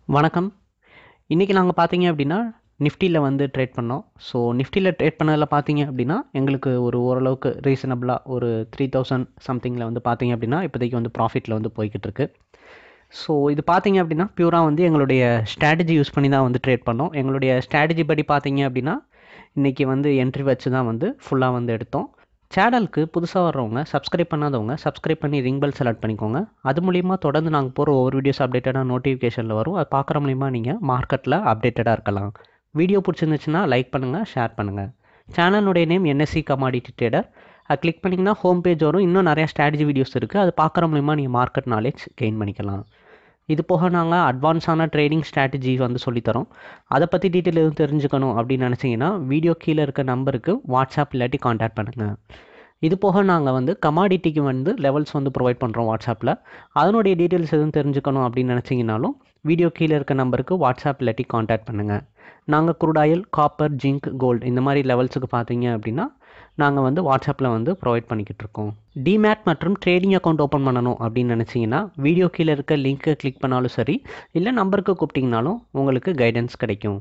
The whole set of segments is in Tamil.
வணக்கம் இன்றைக்கி நாங்கள் பார்த்தீங்க அப்படின்னா நிஃப்டியில் வந்து ட்ரேட் பண்ணோம் ஸோ நிஃப்டியில் ட்ரேட் பண்ணதில் பார்த்தீங்க அப்படின்னா எங்களுக்கு ஒரு ஓரளவுக்கு ரீசனபிளாக ஒரு த்ரீ தௌசண்ட் சம்திங்கில் வந்து பார்த்தீங்க அப்படின்னா இப்போதைக்கு வந்து ப்ராஃபிட்டில் வந்து போய்கிட்டு இருக்கு ஸோ இது பார்த்தீங்க அப்படின்னா பியூராக வந்து எங்களுடைய ஸ்ட்ராட்டஜி யூஸ் பண்ணி தான் வந்து ட்ரேட் பண்ணோம் எங்களுடைய ஸ்ட்ராட்டஜி படி பார்த்தீங்க அப்படின்னா இன்றைக்கி வந்து என்ட்ரி வச்சு தான் வந்து ஃபுல்லாக வந்து எடுத்தோம் சேனலுக்கு புதுசாக வர்றவங்க சப்ஸ்கிரைப் பண்ணாதவங்க சப்ஸ்கிரைப் பண்ணி ரிங் பெல் செலக்ட் பண்ணிக்கோங்க அது மூலிமா தொடர்ந்து நாங்கள் போகிற ஒவ்வொரு வீடியோஸ் அப்டேட்டடாக நோட்டிஃபிகேஷனில் வரும் அது பார்க்குற மூலிமா நீங்கள் மார்க்கெட்டில் அப்டேட்டடாக இருக்கலாம் வீடியோ பிடிச்சிருந்துச்சுன்னா லைக் பண்ணுங்கள் ஷேர் பண்ணுங்கள் சேனலுடைய நேம் என்எஸ்சி கமாடிட்டி ட்ரேடர் அது கிளிக் பண்ணிங்கன்னா ஹோம் பேஜ் வரும் இன்னும் நிறையா ஸ்ட்ராட்டஜி வீடியோஸ் இருக்குது அது பார்க்குற மூலிமா நீங்கள் மார்க்கெட் நாலேஜ் கெயின் பண்ணிக்கலாம் இது போக நாங்கள் அட்வான்ஸான ட்ரேடிங் ஸ்ட்ராட்டஜி வந்து சொல்லித்தரோம் அதை பற்றி டீட்டெயில் எதுவும் தெரிஞ்சுக்கணும் அப்படின்னு நினச்சிங்கன்னா வீடியோ கீழே இருக்க நம்பருக்கு வாட்ஸ்அப் இல்லாட்டி காண்டாக்ட் பண்ணுங்கள் இது போக நாங்கள் வந்து கமாடிட்டிக்கு வந்து லெவல்ஸ் வந்து ப்ரொவைட் பண்ணுறோம் வாட்ஸ்அப்பில் அதனுடைய டீட்டெயில்ஸ் எதுவும் தெரிஞ்சுக்கணும் அப்படின்னு நினச்சிங்கனாலும் வீடியோ கீழே இருக்க நம்பருக்கு வாட்ஸ்அப் இல்லாட்டி காண்டாக்ட் பண்ணுங்கள் நாங்கள் குருடாயில் காப்பர் ஜிங்க் கோல்டு இந்த மாதிரி லெவல்ஸுக்கு பார்த்தீங்க அப்படின்னா நாங்கள் வந்து வாட்ஸ்அப்பில் வந்து ப்ரொவைட் பண்ணிக்கிட்டு இருக்கோம் டிமேட் மற்றும் ட்ரேடிங் அக்கௌண்ட் ஓப்பன் பண்ணணும் அப்படின்னு நினச்சிங்கன்னா வீடியோ கீழே இருக்க லிங்க்கை கிளிக் பண்ணாலும் சரி இல்லை நம்பருக்கு கூப்பிட்டிங்கனாலும் உங்களுக்கு கைடன்ஸ் கிடைக்கும்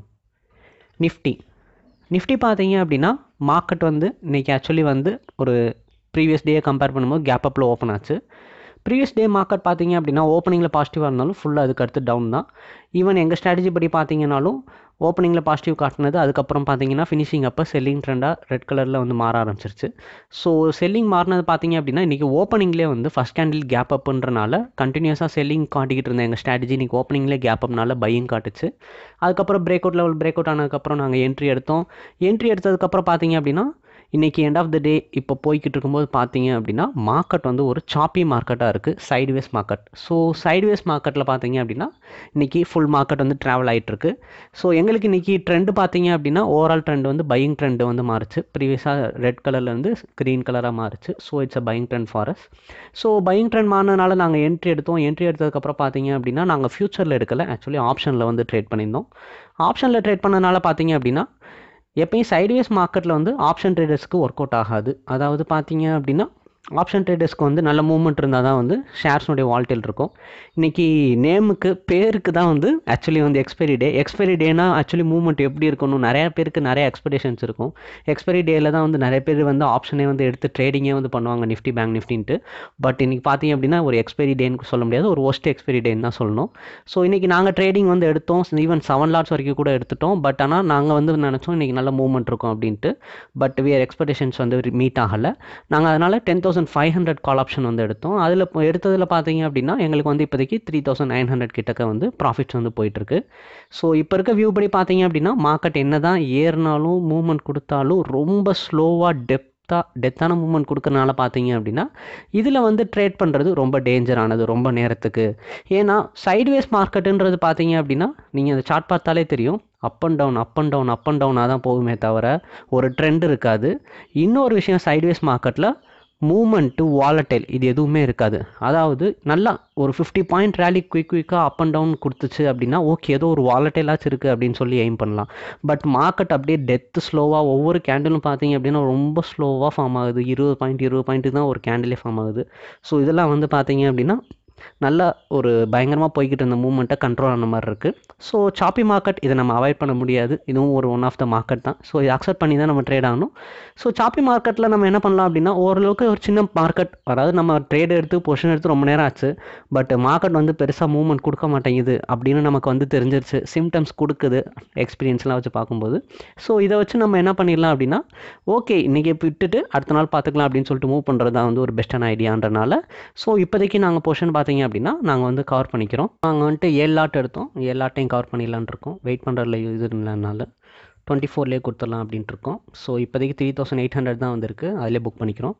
நிஃப்டி நிஃப்டி பார்த்தீங்க அப்படின்னா மார்க்கெட் வந்து இன்றைக்கி ஆக்சுவலி வந்து ஒரு ப்ரீவியஸ் டேயை கம்பேர் பண்ணும்போது கேப் அப்பில் ஓப்பன் ஆச்சு ப்ரீவியஸ் டே மார்க்கெட் பார்த்தீங்க அப்படின்னா ஓப்பனிங்கில் பாசிட்டிவாக இருந்தாலும் ஃபுல்லாக அதுக்கு அடுத்து டவுன் தான் ஈவன் எங்கள் ஸ்ட்ராட்டஜி படி பார்த்தீங்கன்னாலும் ஓப்பனிங்கில் பாசிட்டிவ் காட்டினது அதுக்கப்புறம் பார்த்தீங்கன்னா ஃபினிஷிங் அப்போ செல்லிங் ட்ரெண்டாக ரெட் கலரில் வந்து மாற ஆரம்பிச்சிருச்சு ஸோ செல்லிங் மாறினது பார்த்தீங்க அப்படின்னா இன்றைக்கி ஓப்பனிங்லேயே வந்து ஃபஸ்ட் கேண்டில் கேப் அப்புன்றனால கண்டினியூஸாக செல்லிங் காட்டிக்கிட்டு இருந்த எங்கள் ஸ்ட்ராட்டஜி இன்றைக்கி ஓப்பனிங்லேயே கேப் அப்னால பையிங் காட்டுச்சு அதுக்கப்புறம் break out level break out ஆனதுக்கப்புறம் நாங்கள் என்ட்ரி எடுத்தோம் என்ட்ரி எடுத்ததுக்கப்புறம் பார்த்தீங்க அப்படின்னா இன்றைக்கி எண்ட் ஆஃப் த டே இப்போ போய்கிட்டு இருக்கும்போது பார்த்தீங்க அப்படின்னா மார்க்கெட் வந்து ஒரு சாப்பி மார்க்கெட்டாக இருக்குது சைட்வேஸ் மார்க்கெட் ஸோ சைட்வேஸ் மார்க்கெட்டில் பார்த்தீங்க அப்படின்னா இன்றைக்கி ஃபுல் மார்க்கெட் வந்து ட்ராவல் ஆகிட்டுருக்கு ஸோ எங்களுக்கு இன்றைக்கி ட்ரெண்டு பார்த்தீங்க அப்படின்னா ஓவரால் ட்ரெண்ட் வந்து பையிங் ட்ரெண்டு வந்து மாறுச்சு ப்ரீவியஸாக ரெட் கலர்லேருந்து க்ரீன் கலராக மாறுச்சு so it's a buying trend for us so buying trend மாறினால நாங்கள் என்ட்ரி எடுத்தோம் என்ட்ரி எடுத்ததுக்கப்புறம் பார்த்தீங்க அப்படின்னா நாங்கள் ஃப்யூச்சரில் எடுக்கலை ஆக்சுவலி ஆப்ஷனில் வந்து ட்ரேட் பண்ணியிருந்தோம் ஆப்ஷனில் ட்ரேட் பண்ணனால பார்த்தீங்க அப்படின்னா எப்பயும் சைட்வேஸ் மார்க்கெட்டில் வந்து ஆப்ஷன் ட்ரேடர்ஸ்க்கு ஒர்க் அவுட் ஆகாது அதாவது பார்த்தீங்க அப்படின்னா ஆப்ஷன் ட்ரேடர்ஸ்க்கு வந்து நல்ல மூவ்மெண்ட் இருந்தால் தான் வந்து ஷேர்ஸ்னுடைய வால்டேல் இருக்கும் இன்றைக்கி நேமுக்கு பேருக்கு தான் வந்து ஆக்சுவலி வந்து எக்ஸ்பைரி டே எக்ஸ்பைரி டேனா ஆக்சுவலி மூவ்மெண்ட் எப்படி இருக்கணும் நிறையா பேருக்கு நிறைய எக்ஸ்பெக்டேஷன்ஸ் இருக்கும் எக்ஸ்பைரி டேயில் தான் வந்து நிறைய பேர் வந்து ஆப்ஷனே வந்து எடுத்து ட்ரேடிங்கே வந்து பண்ணுவாங்க நிஃப்டி பேங்க் நிஃப்டின்ட்டு பட் இன்றைக்கி பார்த்தீங்க அப்படின்னா ஒரு எக்ஸ்பைரி டேன்னு சொல்ல முடியாது ஒரு ஒஸ்ட் எக்ஸ்பைரி டேன்னு தான் சொல்லணும் ஸோ இன்றைக்கி நாங்கள் ட்ரேடிங் வந்து எடுத்தோம் ஈவன் செவன் லாட்ஸ் வரைக்கும் கூட எடுத்துட்டோம் பட் ஆனால் நாங்கள் வந்து நினச்சோம் இன்றைக்கி நல்ல மூவ்மெண்ட் இருக்கும் அப்படின்ட்டு பட் வியர் எக்ஸ்பெக்டேஷன்ஸ் வந்து மீட் ஆகலை நாங்கள் அதனால் ten thousand five hundred call option வந்து எடுத்தோம் அதில் எடுத்ததில் பார்த்தீங்க அப்படின்னா எங்களுக்கு வந்து இப்போதைக்கு த்ரீ தௌசண்ட் நைன் ஹண்ட்ரட் கிட்டக்க வந்து ப்ராஃபிட்ஸ் வந்து போயிட்டுருக்கு ஸோ இப்போ இருக்க வியூ படி பார்த்தீங்க அப்படின்னா மார்க்கெட் என்ன தான் ஏறினாலும் மூவ்மெண்ட் கொடுத்தாலும் ரொம்ப ஸ்லோவாக டெப் டெத்தாக டெத்தான மூவ்மெண்ட் கொடுக்கறனால பார்த்தீங்க அப்படின்னா இதில் வந்து ட்ரேட் பண்ணுறது ரொம்ப டேஞ்சரானது ரொம்ப நேரத்துக்கு ஏன்னா சைட்வேஸ் மார்க்கெட்டுன்றது பார்த்தீங்க அப்படின்னா நீங்கள் அந்த சார்ட் பார்த்தாலே தெரியும் up and down up and down up and டவுனாக தான் போகுமே தவிர ஒரு ட்ரெண்ட் இருக்காது இன்னொரு விஷயம் சைட்வேஸ் மார்க்கெட்டில் மூமெண்ட்டு வாலட்டைல் இது எதுவுமே இருக்காது அதாவது நல்லா ஒரு ஃபிஃப்டி பாயிண்ட் ரேலி குயிக் குயிக்காக அப் அண்ட் டவுன் கொடுத்துச்சு அப்படின்னா ஓகே ஏதோ ஒரு வாலட்டைலாச்சும் இருக்குது அப்படின்னு சொல்லி எய்ம் பண்ணலாம் பட் மார்க்கெட் அப்படியே டெத்து ஸ்லோவாக ஒவ்வொரு கேண்டிலும் பார்த்தீங்க அப்படின்னா ரொம்ப ஸ்லோவாக ஃபார்ம் ஆகுது இருபது பாயிண்ட் இருபது பாயிண்ட்டு தான் ஒரு கேண்டிலே ஃபார்ம் ஆகுது ஸோ இதெல்லாம் வந்து பார்த்தீங்க அப்படின்னா நல்ல ஒரு பயங்கரமாக போய்கிட்டு இருந்த மூமெண்ட்டை கண்ட்ரோல் ஆன மாதிரி இருக்குது ஸோ சாப்பி மார்க்கெட் இதை நம்ம அவாய்ட் பண்ண முடியாது இதுவும் ஒரு ஒன் ஆஃப் த மார்க்கெட் தான் ஸோ இதை அக்செப்ட் பண்ணி தான் நம்ம ட்ரேட் ஆகணும் ஸோ சாப்பி மார்க்கெட்டில் நம்ம என்ன பண்ணலாம் அப்படின்னா ஓரளவுக்கு ஒரு சின்ன மார்க்கெட் அதாவது நம்ம ட்ரேட் எடுத்து பொசிஷன் எடுத்து ரொம்ப நேரம் ஆச்சு பட் மார்க்கெட் வந்து பெருசாக மூவ்மெண்ட் கொடுக்க மாட்டேங்குது அப்படின்னு நமக்கு வந்து தெரிஞ்சிருச்சு சிம்டம்ஸ் கொடுக்குது எக்ஸ்பீரியன்ஸ்லாம் வச்சு பார்க்கும்போது ஸோ இதை வச்சு நம்ம என்ன பண்ணிடலாம் அப்படின்னா ஓகே இன்றைக்கி விட்டுட்டு அடுத்த நாள் பார்த்துக்கலாம் அப்படின்னு சொல்லிட்டு மூவ் பண்ணுறது தான் வந்து ஒரு பெஸ்ட்டான ஐடியான்றனால ஸோ இப்போதைக்கு நாங்கள் பொசிஷன் பார்த்து பார்த்தீங்க அப்படின்னா நாங்கள் வந்து கவர் பண்ணிக்கிறோம் நாங்கள் வந்துட்டு ஏழு லாட் எடுத்தோம் ஏழு லாட்டையும் கவர் பண்ணிடலான் இருக்கோம் வெயிட் பண்ணுறதுல இது இல்லைனால டுவெண்ட்டி ஃபோர்லேயே கொடுத்துடலாம் அப்படின்ட்டு இருக்கோம் ஸோ இப்போதைக்கு த்ரீ தௌசண்ட் எயிட் ஹண்ட்ரட் தான் வந்திருக்கு அதிலே புக் பண்ணிக்கிறோம்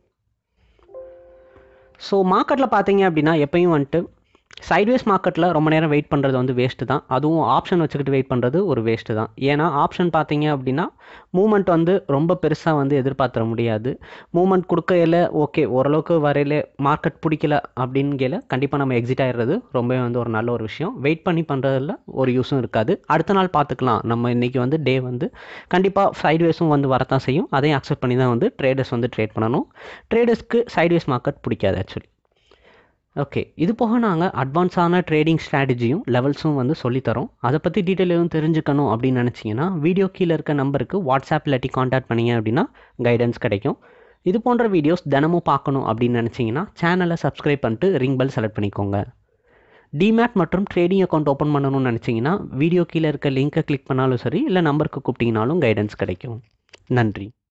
ஸோ மார்க்கெட்டில் பார்த்தீங்க அப்படின்னா எப்பயும் வந்துட்டு சைட்வேஸ் மார்க்கெட்டில் ரொம்ப நேரம் வெயிட் பண்ணுறது வந்து வேஸ்ட்டு தான் அதுவும் ஆப்ஷன் வச்சுக்கிட்டு வெயிட் பண்ணுறது ஒரு வேஸ்ட்டு தான் ஏன்னா ஆப்ஷன் பார்த்தீங்க அப்படின்னா மூமெண்ட் வந்து ரொம்ப பெருசாக வந்து எதிர்பார்த்துற முடியாது மூமெண்ட் கொடுக்கையில் ஓகே ஓரளவுக்கு வரையில மார்க்கெட் பிடிக்கல அப்படின்கையில் கண்டிப்பாக நம்ம எக்ஸிட் ஆகிடுறது ரொம்பவே வந்து ஒரு நல்ல ஒரு விஷயம் வெயிட் பண்ணி பண்ணுறதுல ஒரு யூஸும் இருக்காது அடுத்த நாள் பார்த்துக்கலாம் நம்ம இன்றைக்கி வந்து டே வந்து கண்டிப்பாக சைட்வேஸும் வந்து வரத்தான் செய்யும் அதையும் அக்செப்ட் பண்ணி தான் வந்து ட்ரேடர்ஸ் வந்து ட்ரேட் பண்ணணும் ட்ரேடர்ஸ்க்கு சைட்வேஸ் மார்க்கெட் பிடிக்காது ஆக்சுவலி ஓகே இது போக நாங்கள் அட்வான்ஸான ட்ரேடிங் ஸ்ட்ராட்டஜியும் லெவல்ஸும் வந்து சொல்லித்தரோம் அதை பற்றி டீட்டெயில் எதுவும் தெரிஞ்சுக்கணும் அப்படின்னு நினச்சிங்கன்னா வீடியோ கீழே இருக்க நம்பருக்கு வாட்ஸ்அப் இல்லாட்டி காண்டாக்ட் பண்ணிங்க அப்படின்னா கைடன்ஸ் கிடைக்கும் இது போன்ற வீடியோஸ் தினமும் பார்க்கணும் அப்படின்னு நினச்சிங்கன்னா சேனலை சப்ஸ்கிரைப் பண்ணிட்டு ரிங் பெல் செலக்ட் பண்ணிக்கோங்க டிமேட் மற்றும் ட்ரேடிங் அக்கௌண்ட் ஓப்பன் பண்ணணும்னு நினச்சிங்கன்னா வீடியோ கீழே இருக்க லிங்க்கை கிளிக் பண்ணாலும் சரி இல்லை நம்பருக்கு கூப்பிட்டிங்கனாலும் கைடன்ஸ் கிடைக்கும் நன்றி